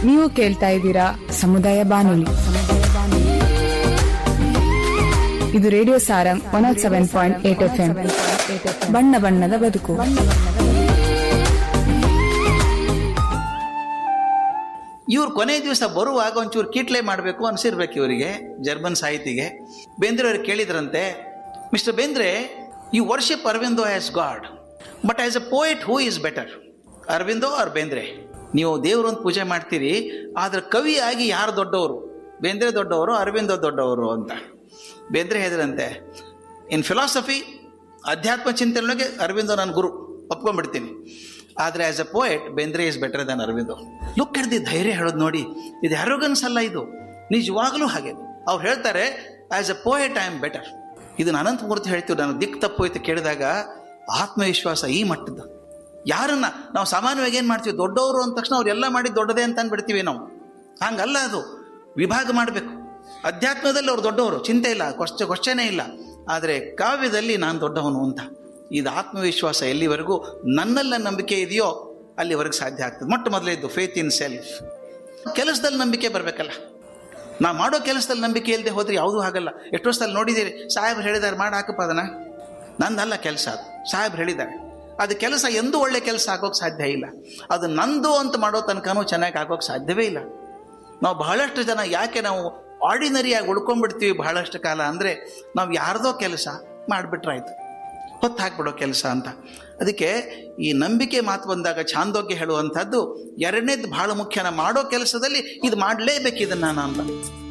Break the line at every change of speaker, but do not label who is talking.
ನೀವು ಕೇಳ್ತಾ ಇದ್ದೀರಾ ಸಮುದಾಯ ಬಾನುಲಿ ಇದು radio Sarang one nought seven point eight F M ಬಣ್ಣ ಬಣ್ಣದ ಬದುಕು
ಇವ್ರು ಕೊನೆ ದಿವಸ ಬರುವಾಗ ಒಂಚೂರು ಕೀಟ್ಲೆ ಮಾಡಬೇಕು ಅನ್ಸಿರ್ಬೇಕು ಇವರಿಗೆ ಜರ್ಮನ್ ಸಾಹಿತಿಗೆ ಬೇಂದ್ರೆ ಅವ್ರಿಗೆ ಕೇಳಿದ್ರಂತೆ mister Bendre you worship Aurobindo as god but as a poet who is better Aurobindo or Bendre ನೀವು ದೇವ್ರು ಅಂತ ಪೂಜೆ ಮಾಡ್ತೀರಿ ಆದ್ರೆ ಕವಿಯಾಗಿ ಯಾರು ದೊಡ್ಡವರು ಬೇಂದ್ರೆ ದೊಡ್ಡವರು ಅರವಿಂದೋ ದೊಡ್ಡವರು ಅಂತ ಬೇಂದ್ರೆ ಹೇಳಿದ್ರಂತೆ ಇನ್ ಫಿಲಾಸಫಿ ಅಧ್ಯಾತ್ಮ ಚಿಂತನೆಯೊಳಗೆ ಅರವಿಂದೋ ನನ್ನ ಗುರು ಒಪ್ಕೊಂಡ್ಬಿಡ್ತೀನಿ ಆದರೆ as a poet Bendre is better than Aurobindo look ಹಿಡ್ದು ಧೈರ್ಯ ಹೇಳೋದು ನೋಡಿ ಇದು ಅರೋಗನ್ಸ್ ಅಲ್ಲ ಇದು ನಿಜವಾಗ್ಲೂ ಹಾಗೆ ಅವ್ರು ಹೇಳ್ತಾರೆ as a poet I am better ಇದನ್ನ ಅನಂತಮೂರ್ತಿ ಹೇಳ್ತೀವಿ ನಾನು ದಿಕ್ ತಪ್ಪೋಯ್ತು ಕೇಳಿದಾಗ ಆತ್ಮವಿಶ್ವಾಸ ಈ ಮಟ್ಟದ್ದು ಯಾರನ್ನ ನಾವು ಸಾಮಾನ್ಯವಾಗಿ ಏನು ಮಾಡ್ತೀವಿ ದೊಡ್ಡವರು ಅಂದ ತಕ್ಷಣ ಅವ್ರೆಲ್ಲ ಮಾಡಿ ದೊಡ್ಡದೇ ಅಂತ ಅಂದ್ಬಿಡ್ತೀವಿ ನಾವು ಹಂಗಲ್ಲ ಅದು ವಿಭಾಗ ಮಾಡಬೇಕು ಅಧ್ಯಾತ್ಮದಲ್ಲಿ ಅವ್ರು ದೊಡ್ಡವರು ಚಿಂತೆ ಇಲ್ಲ ಕ್ವಶ್ಚ ಕ್ವಶ್ಚನೇ ಇಲ್ಲ ಆದರೆ ಕಾವ್ಯದಲ್ಲಿ ನಾನು ದೊಡ್ಡವನು ಅಂತ ಇದು ಆತ್ಮವಿಶ್ವಾಸ ಎಲ್ಲಿವರೆಗೂ ನನ್ನೆಲ್ಲ ನಂಬಿಕೆ ಇದೆಯೋ ಅಲ್ಲಿವರೆಗೆ ಸಾಧ್ಯ ಆಗ್ತದೆ ಮೊಟ್ಟ ಮೊದಲೇದು ಫೇತ್ ಇನ್ ಸೆಲ್ಫ್ ಕೆಲಸದಲ್ಲಿ ನಂಬಿಕೆ ಬರಬೇಕಲ್ಲ ನಾ ಮಾಡೋ ಕೆಲಸದಲ್ಲಿ ನಂಬಿಕೆ ಇಲ್ಲದೆ ಹೋದ್ರೆ ಯಾವುದೂ ಆಗಲ್ಲ ಎಷ್ಟೋ ಸಲ ನೋಡಿದ್ದೀರಿ ಸಾಹೇಬ್ರು ಹೇಳಿದ್ದಾರೆ ಮಾಡಿ ಹಾಕಪ್ಪ ಅದನ್ನ ನಂದಲ್ಲ ಕೆಲಸ ಅದು ಸಾಹೇಬ್ರು ಹೇಳಿದ್ದಾರೆ ಅದು ಕೆಲಸ ಎಂದೂ ಒಳ್ಳೆ ಕೆಲಸ ಆಗೋಕೆ ಸಾಧ್ಯ ಇಲ್ಲ ಅದು ನಂದು ಅಂತ ಮಾಡೋ ತನಕನೂ ಚೆನ್ನಾಗಿ ಆಗೋಕೆ ಸಾಧ್ಯವೇ ಇಲ್ಲ ನಾವು ಬಹಳಷ್ಟು ಜನ ಯಾಕೆ ನಾವು ಆರ್ಡಿನರಿಯಾಗಿ ಉಳ್ಕೊಂಡ್ಬಿಡ್ತೀವಿ ಬಹಳಷ್ಟು ಕಾಲ ಅಂದರೆ ನಾವು ಯಾರ್ದೋ ಕೆಲಸ ಮಾಡಿಬಿಟ್ರಾಯ್ತು ಹೊತ್ತು ಹಾಕ್ಬಿಡೋ ಕೆಲಸ ಅಂತ ಅದಕ್ಕೆ ಈ ನಂಬಿಕೆ ಮಾತು ಬಂದಾಗ ಛಾಂದೋಗ್ಯ ಹೇಳುವಂಥದ್ದು ಎರಡನೇದು ಬಹಳ ಮುಖ್ಯನ ಮಾಡೋ ಕೆಲಸದಲ್ಲಿ ಇದು ಮಾಡಲೇಬೇಕು ಇದನ್ನು ನಾನು ಅಂತ